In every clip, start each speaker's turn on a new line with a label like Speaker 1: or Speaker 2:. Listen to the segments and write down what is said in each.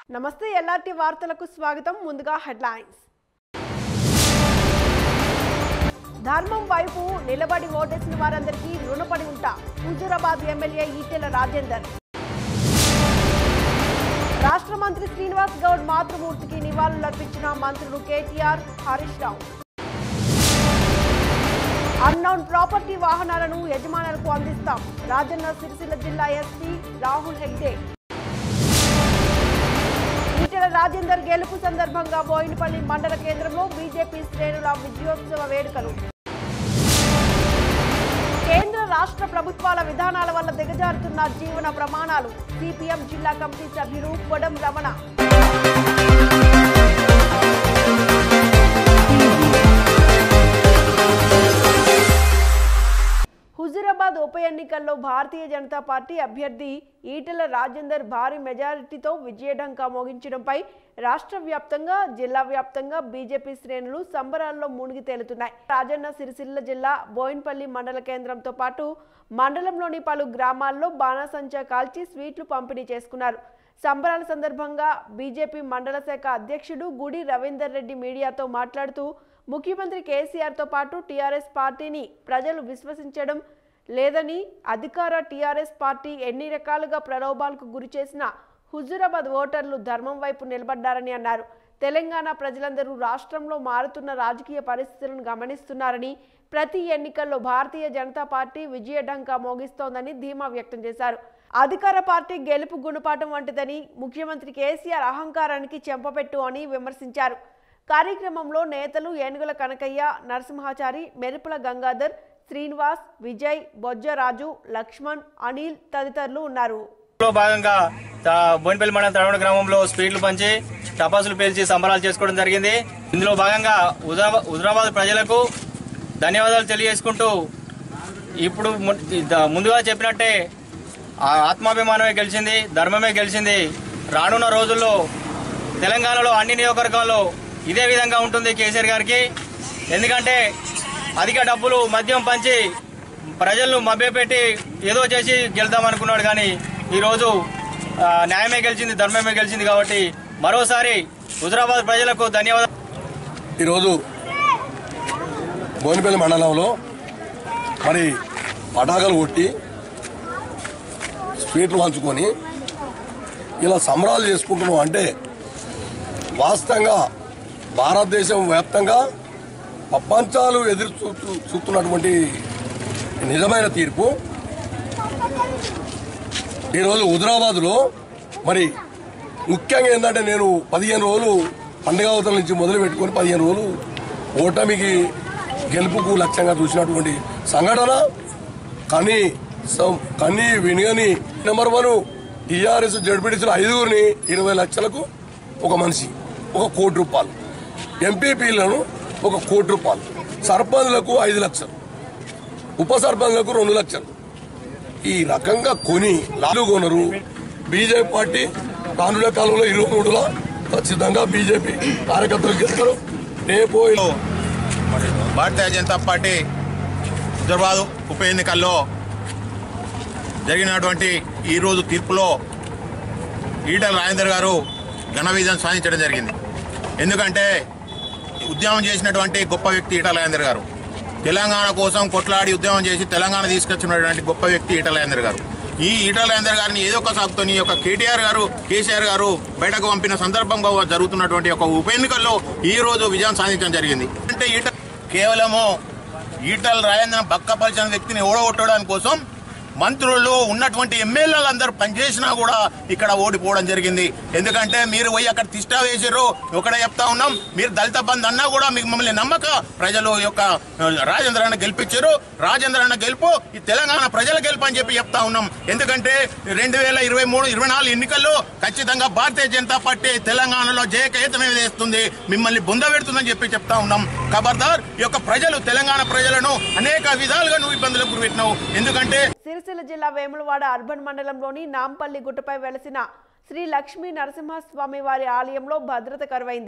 Speaker 1: నమస్తే ఎల్ఆర్టీ వార్తలకు స్వాగతం ముందుగా హెడ్లైన్స్ ధర్మం వైపు నిలబడి ఓటేసిన వారందరికీ రుణపడి ఉంటా హుజూరాబాద్ ఎమ్మెల్యే ఈటెల రాజేందర్ రాష్ట్ర మంత్రి శ్రీనివాస్ గౌడ్ మాతృమూర్తికి నివాళులర్పించిన మంత్రులు కేటీఆర్ హరీష్ రావు అన్నౌన్ ప్రాపర్టీ వాహనాలను యజమానులకు అందిస్తాం రాజన్న సిరిసిల్ల జిల్లా ఎస్పీ రాహుల్ హెగ్డే ఈటెల రాజేందర్ గెలుపు సందర్భంగా బోయినపల్లి మండల కేంద్రంలో బీజేపీ శ్రేణుల విజయోత్సవ వేడుకలు కేంద్ర రాష్ట్ర ప్రభుత్వాల విధానాల వల్ల దిగజారుతున్న జీవన ప్రమాణాలు సిపిఎం జిల్లా కమిటీ సభ్యులు కొడం రమణ హుజూరాబాద్ ఉప ఎన్నికల్లో భారతీయ జనతా పార్టీ అభ్యర్థి ఈటెల రాజేందర్ భారీ మెజారిటీతో విజయఢంకా మోగించడంపై రాష్ట్ర వ్యాప్తంగా జిల్లా వ్యాప్తంగా బీజేపీ శ్రేణులు సంబరాల్లో మునిగి తేలుతున్నాయి రాజన్న సిరిసిల్ల జిల్లా బోయిన్పల్లి మండల కేంద్రంతో పాటు మండలంలోని పలు గ్రామాల్లో బాణాసంచా కాల్చి స్వీట్లు పంపిణీ చేసుకున్నారు సంబరాల సందర్భంగా బీజేపీ మండల శాఖ అధ్యక్షుడు గుడి రవీందర్ రెడ్డి మీడియాతో మాట్లాడుతూ ముఖ్యమంత్రి కేసీఆర్తో పాటు టీఆర్ఎస్ పార్టీని ప్రజలు విశ్వసించడం లేదని అధికార టీఆర్ఎస్ పార్టీ ఎన్ని రకాలుగా ప్రలోభాలకు గురి చేసినా హుజూరాబాద్ ఓటర్లు ధర్మం వైపు నిలబడ్డారని అన్నారు తెలంగాణ ప్రజలందరూ రాష్ట్రంలో మారుతున్న రాజకీయ పరిస్థితులను గమనిస్తున్నారని ప్రతి ఎన్నికల్లో భారతీయ జనతా పార్టీ విజయఢంకా మోగిస్తోందని ధీమా వ్యక్తం చేశారు అధికార పార్టీ గెలుపు గుణపాఠం వంటిదని ముఖ్యమంత్రి కేసీఆర్ అహంకారానికి చెంపపెట్టు అని విమర్శించారు కార్యక్రమంలో నేతలు ఏనుగుల కనకయ్య నరసింహాచారి మెరుపుల గంగాధర్ శ్రీనివాస్ విజయ్ బొజ్జరాజు లక్ష్మణ్ అనిల్ తదితరులు ఉన్నారు
Speaker 2: లో భాగంగా తా- బోయినపల్లి మండలం తడవడ గ్రామంలో స్పీడ్లు పంచి టపాసులు పేల్చి సంబరాలు చేసుకోవడం జరిగింది ఇందులో భాగంగా హుజరా- హుజరాబాద్ ప్రజలకు ధన్యవాదాలు తెలియజేసుకుంటూ ఇప్పుడు ము- ద- ముందుగా చెప్పినట్టే ఆ ఆత్మాభిమానమే గెలిచింది ధర్మమే గెలిచింది రానున్న రోజుల్లో తెలంగాణలో అన్ని నియోజకవర్గాల్లో ఇదే విధంగా ఉంటుంది కేసీఆర్ గారికి ఎందుకంటే అధిక డబ్బులు మద్యం పంచి ప్రజలను మభ్యపెట్టి ఏదో చేసి గెలుద్దాం అనుకున్నాడు కానీ ఈరోజు ఆ, న్యాయమే గెలిచింది ధర్మమే గెలిచింది కాబట్టి మరోసారి హుజరాబాద్ ప్రజలకు ధన్యవాదాలు
Speaker 3: ఈరోజు బోనిపల్లి మండలంలో మరి పటాకులు కొట్టి స్వీట్లు పంచుకొని ఇలా సంబరాలు చేసుకుంటున్నాం అంటే వాస్తవంగా భారతదేశం వ్యాప్తంగా ప్రపంచాలు ఎదురు చూస్తూ చూస్తున్నటువంటి నిజమైన తీర్పు ఈరోజు హుజరాబాద్లో మరి ముఖ్యంగా ఏంటంటే నేను పదిహేను రోజులు పండుగ అవతల నుంచి మొదలు పెట్టుకొని పదిహేను రోజులు ఓటమికి గెలుపుకు లక్ష్యంగా చూసినటువంటి సంఘటన కానీ సం- కని వినిగని నెంబర్ వన్ టీఆర్ఎస్ జడ్పీటీసీలు ఐదుగురిని ఇరవై లక్షలకు ఒక మనిషి ఒక కోటి రూపాయలు ఎంపీపీలను ఒక కోటి రూపాయలు సర్పంచ్లకు ఐదు లక్షలు ఉప సర్పంచ్లకు రెండు లక్షలు ఈ రకంగా కొని లాలు కొనరు బీజేపీ పార్టీ రానున్న కాలంలో ఇరవై మూడులో ఖచ్చితంగా బీజేపీ కార్యకర్తలు గెలుస్తారు రేపు
Speaker 4: భారతీయ జనతా పార్టీ హైదరాబాద్ ఉప ఎన్నికల్లో జరిగినటువంటి ఈరోజు తీర్పులో ఈటల రాజేందర్ గారు ఘన విజయం సాధించడం జరిగింది ఎందుకంటే ఉద్యమం చేసినటువంటి గొప్ప వ్యక్తి ఈటల రాజేందర్ గారు తెలంగాణ కోసం కొట్లాడి ఉద్యమం చేసి తెలంగాణ తీసుకొచ్చినటువంటి గొప్ప వ్యక్తి ఈటల రాజేందర్ గారు ఈ ఈటల రాజేందర్ గారిని ఏదో ఒక సాగుతో ఈ యొక్క కేటీఆర్ గారు కేసీఆర్ గారు బయటకు పంపిన సందర్భంగా జరుగుతున్నటువంటి ఒక ఉప ఎన్నికల్లో ఈ రోజు విజయం సాధించడం జరిగింది అంటే ఈట కేవలము ఈటల రాజేంద్ర బక్కపరిచిన వ్యక్తిని ఓడగొట్టడానికి కోసం మంత్రులు ఉన్నటువంటి ఎమ్మెల్యేలు అందరూ పనిచేసినా కూడా ఇక్కడ ఓడిపోవడం జరిగింది ఎందుకంటే మీరు పోయి అక్కడ తిష్టా వేసారు ఒకటే చెప్తా ఉన్నాం మీరు దళిత బంధు అన్నా కూడా మీకు మమ్మల్ని నమ్మక ప్రజలు ఈ యొక్క రాజేంద్రన్న గెలిపించారు రాజేంద్రన్న గెలుపు ఈ తెలంగాణ ప్రజల గెలుపు అని చెప్పి చెప్తా ఉన్నాం ఎందుకంటే రెండు వేల ఇరవై మూడు ఇరవై నాలుగు ఎన్నికల్లో ఖచ్చితంగా భారతీయ జనతా పార్టీ తెలంగాణలో జయకేతనం వేస్తుంది మిమ్మల్ని బొంద పెడుతుందని చెప్పి చెప్తా ఉన్నాం ఖబర్దార్ ఈ యొక్క ప్రజలు తెలంగాణ ప్రజలను అనేక విధాలుగా నువ్వు ఇబ్బందులకు గురిపెట్టినావు ఎందుకంటే
Speaker 1: సిరిసిల్ల జిల్లా వేములవాడ అర్బన్ మండలంలోని నాంపల్లి గుట్టపై వెలసిన శ్రీ లక్ష్మీ నరసింహస్వామి వారి ఆలయంలో భద్రత కరువైంది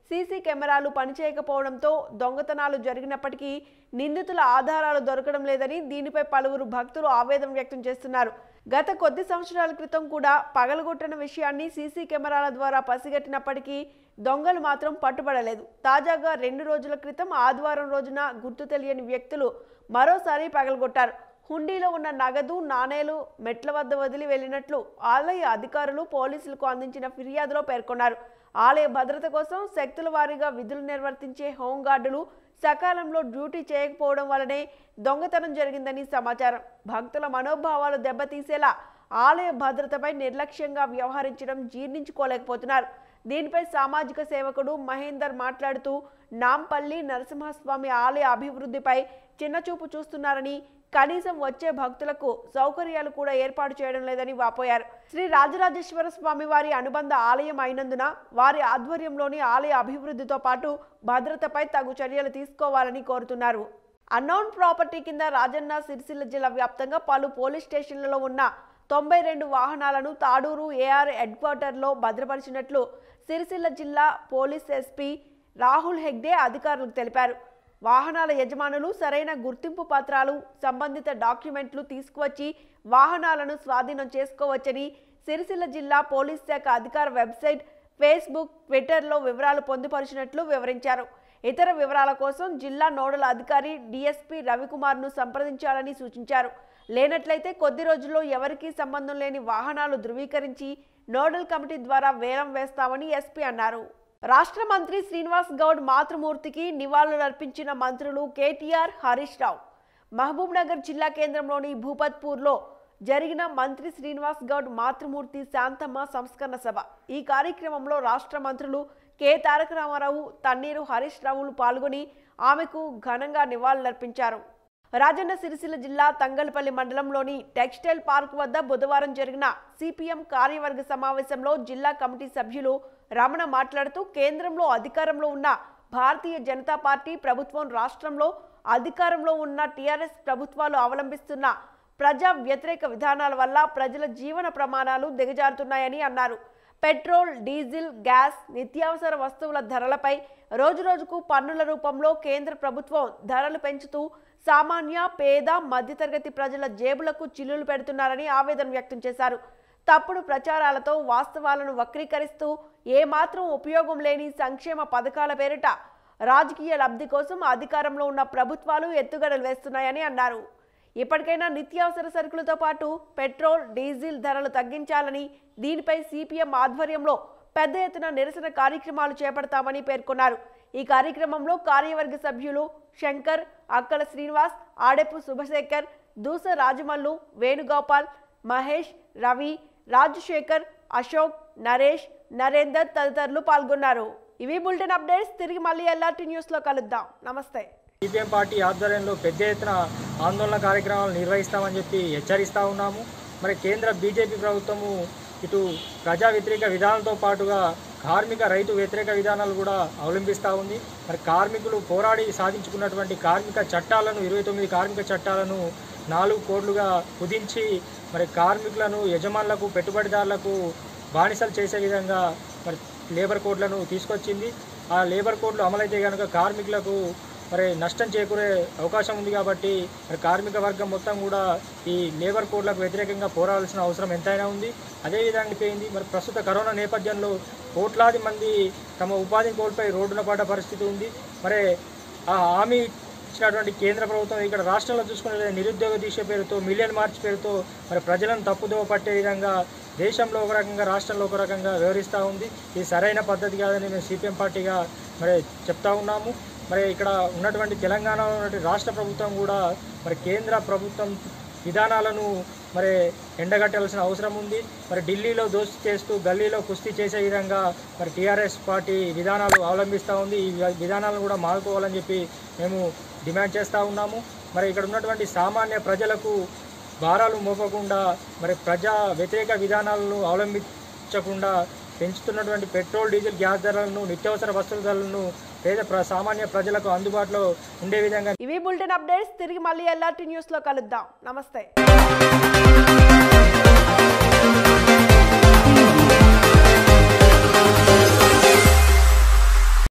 Speaker 1: సీసీ కెమెరాలు పనిచేయకపోవడంతో దొంగతనాలు జరిగినప్పటికీ నిందితుల ఆధారాలు దొరకడం లేదని దీనిపై పలువురు భక్తులు ఆవేదన వ్యక్తం చేస్తున్నారు గత కొద్ది సంవత్సరాల క్రితం కూడా పగలగొట్టిన విషయాన్ని సీసీ కెమెరాల ద్వారా పసిగట్టినప్పటికీ దొంగలు మాత్రం పట్టుబడలేదు తాజాగా రెండు రోజుల క్రితం ఆదివారం రోజున గుర్తు తెలియని వ్యక్తులు మరోసారి పగలగొట్టారు హుండీలో ఉన్న నగదు నాణేలు మెట్ల వద్ద వదిలి వెళ్ళినట్లు ఆలయ అధికారులు పోలీసులకు అందించిన ఫిర్యాదులో పేర్కొన్నారు ఆలయ భద్రత కోసం శక్తుల వారీగా విధులు నిర్వర్తించే హోంగార్డులు సకాలంలో డ్యూటీ చేయకపోవడం వల్లనే దొంగతనం జరిగిందని సమాచారం భక్తుల మనోభావాలు దెబ్బతీసేలా ఆలయ భద్రతపై నిర్లక్ష్యంగా వ్యవహరించడం జీర్ణించుకోలేకపోతున్నారు దీనిపై సామాజిక సేవకుడు మహేందర్ మాట్లాడుతూ నాంపల్లి నరసింహస్వామి ఆలయ అభివృద్ధిపై చిన్నచూపు చూస్తున్నారని కనీసం వచ్చే భక్తులకు సౌకర్యాలు కూడా ఏర్పాటు చేయడం లేదని వాపోయారు శ్రీ రాజరాజేశ్వర స్వామి వారి అనుబంధ ఆలయం అయినందున వారి ఆధ్వర్యంలోని ఆలయ అభివృద్ధితో పాటు భద్రతపై తగు చర్యలు తీసుకోవాలని కోరుతున్నారు అన్నౌన్ ప్రాపర్టీ కింద రాజన్న సిరిసిల్ల జిల్లా వ్యాప్తంగా పలు పోలీస్ స్టేషన్లలో ఉన్న తొంభై రెండు వాహనాలను తాడూరు ఏఆర్ హెడ్ క్వార్టర్లో భద్రపరిచినట్లు సిరిసిల్ల జిల్లా పోలీస్ ఎస్పీ రాహుల్ హెగ్డే అధికారులకు తెలిపారు వాహనాల యజమానులు సరైన గుర్తింపు పత్రాలు సంబంధిత డాక్యుమెంట్లు తీసుకువచ్చి వాహనాలను స్వాధీనం చేసుకోవచ్చని సిరిసిల్ల జిల్లా పోలీస్ శాఖ అధికార వెబ్సైట్ ఫేస్బుక్ ట్విట్టర్లో వివరాలు పొందుపరిచినట్లు వివరించారు ఇతర వివరాల కోసం జిల్లా నోడల్ అధికారి డిఎస్పీ రవికుమార్ను సంప్రదించాలని సూచించారు లేనట్లయితే కొద్ది రోజుల్లో ఎవరికీ సంబంధం లేని వాహనాలు ధృవీకరించి నోడల్ కమిటీ ద్వారా వేలం వేస్తామని ఎస్పీ అన్నారు రాష్ట్ర మంత్రి శ్రీనివాస్ గౌడ్ మాతృమూర్తికి నివాళులర్పించిన మంత్రులు కేటీఆర్ హరీష్ రావు మహబూబ్ నగర్ జిల్లా కేంద్రంలోని భూపత్పూర్లో జరిగిన మంత్రి శ్రీనివాస్ గౌడ్ మాతృమూర్తి శాంతమ్మ సంస్కరణ సభ ఈ కార్యక్రమంలో రాష్ట్ర మంత్రులు కె తారక రామారావు తన్నీరు హరీష్ రావులు పాల్గొని ఆమెకు ఘనంగా నివాళులర్పించారు రాజన్న సిరిసిల్ల జిల్లా తంగలపల్లి మండలంలోని టెక్స్టైల్ పార్క్ వద్ద బుధవారం జరిగిన సిపిఎం కార్యవర్గ సమావేశంలో జిల్లా కమిటీ సభ్యులు రమణ మాట్లాడుతూ కేంద్రంలో అధికారంలో ఉన్న భారతీయ జనతా పార్టీ ప్రభుత్వం రాష్ట్రంలో అధికారంలో ఉన్న టీఆర్ఎస్ ప్రభుత్వాలు అవలంబిస్తున్న ప్రజా వ్యతిరేక విధానాల వల్ల ప్రజల జీవన ప్రమాణాలు దిగజారుతున్నాయని అన్నారు పెట్రోల్ డీజిల్ గ్యాస్ నిత్యావసర వస్తువుల ధరలపై రోజురోజుకు పన్నుల రూపంలో కేంద్ర ప్రభుత్వం ధరలు పెంచుతూ సామాన్య పేద మధ్యతరగతి ప్రజల జేబులకు చిల్లులు పెడుతున్నారని ఆవేదన వ్యక్తం చేశారు తప్పుడు ప్రచారాలతో వాస్తవాలను వక్రీకరిస్తూ ఏమాత్రం ఉపయోగం లేని సంక్షేమ పథకాల పేరిట రాజకీయ లబ్ధి కోసం అధికారంలో ఉన్న ప్రభుత్వాలు ఎత్తుగడలు వేస్తున్నాయని అన్నారు ఇప్పటికైనా నిత్యావసర సరుకులతో పాటు పెట్రోల్ డీజిల్ ధరలు తగ్గించాలని దీనిపై సిపిఎం ఆధ్వర్యంలో పెద్ద ఎత్తున నిరసన కార్యక్రమాలు చేపడతామని పేర్కొన్నారు ఈ కార్యక్రమంలో కార్యవర్గ సభ్యులు శంకర్ అక్కల శ్రీనివాస్ ఆడెపు శుభశేఖర్ దూస రాజమల్లు వేణుగోపాల్ మహేష్ రవి రాజశేఖర్ అశోక్ నరేష్ నరేందర్ తదితరులు పాల్గొన్నారు ఇవి బులెటిన్ అప్డేట్స్ తిరిగి మళ్ళీ ఎల్ఆర్టీ న్యూస్లో కలుద్దాం నమస్తే
Speaker 5: సిపిఎం పార్టీ ఆధ్వర్యంలో పెద్ద ఎత్తున ఆందోళన కార్యక్రమాలు నిర్వహిస్తామని చెప్పి హెచ్చరిస్తా ఉన్నాము మరి కేంద్ర బీజేపీ ప్రభుత్వము ఇటు ప్రజా వ్యతిరేక విధానాలతో పాటుగా కార్మిక రైతు వ్యతిరేక విధానాలు కూడా అవలంబిస్తూ ఉంది మరి కార్మికులు పోరాడి సాధించుకున్నటువంటి కార్మిక చట్టాలను ఇరవై తొమ్మిది కార్మిక చట్టాలను నాలుగు కోట్లుగా కుదించి మరి కార్మికులను యజమానులకు పెట్టుబడిదారులకు బానిసలు చేసే విధంగా మరి లేబర్ కోడ్లను తీసుకొచ్చింది ఆ లేబర్ కోడ్లు అమలైతే కనుక కార్మికులకు మరి నష్టం చేకూరే అవకాశం ఉంది కాబట్టి మరి కార్మిక వర్గం మొత్తం కూడా ఈ లేబర్ కోడ్లకు వ్యతిరేకంగా పోరాడాల్సిన అవసరం ఎంతైనా ఉంది అదేవిధంగా అయిపోయింది మరి ప్రస్తుత కరోనా నేపథ్యంలో కోట్లాది మంది తమ ఉపాధిని కోల్పోయి రోడ్డున పడ్డ పరిస్థితి ఉంది మరి ఆ హామీ ఇచ్చినటువంటి కేంద్ర ప్రభుత్వం ఇక్కడ రాష్ట్రంలో చూసుకునే నిరుద్యోగ దీక్ష పేరుతో మిలియన్ మార్చ్ పేరుతో మరి ప్రజలను తప్పుదోవ పట్టే విధంగా దేశంలో ఒక రకంగా రాష్ట్రంలో ఒక రకంగా వ్యవహరిస్తూ ఉంది ఇది సరైన పద్ధతి కాదని మేము సిపిఎం పార్టీగా మరి చెప్తా ఉన్నాము మరి ఇక్కడ ఉన్నటువంటి తెలంగాణలో ఉన్నటువంటి రాష్ట్ర ప్రభుత్వం కూడా మరి కేంద్ర ప్రభుత్వం విధానాలను మరి ఎండగట్టాల్సిన అవసరం ఉంది మరి ఢిల్లీలో దోస్తీ చేస్తూ గల్లీలో కుస్తీ చేసే విధంగా మరి టీఆర్ఎస్ పార్టీ విధానాలు అవలంబిస్తూ ఉంది ఈ విధానాలను కూడా మారుకోవాలని చెప్పి మేము డిమాండ్ చేస్తూ ఉన్నాము మరి ఇక్కడ ఉన్నటువంటి సామాన్య ప్రజలకు భారాలు మోపకుండా మరి ప్రజా వ్యతిరేక విధానాలను అవలంబించకుండా పెంచుతున్నటువంటి పెట్రోల్ డీజిల్ గ్యాస్ ధరలను నిత్యావసర వస్తువుల ధరలను పేద ప్ర సామాన్య ప్రజలకు అందుబాటులో ఉండే విధంగా
Speaker 1: ఇవి బులెటిన్ అప్డేట్స్ తిరిగి మళ్ళీ ఎల్ఆర్టీ న్యూస్లో కలుద్దాం నమస్తే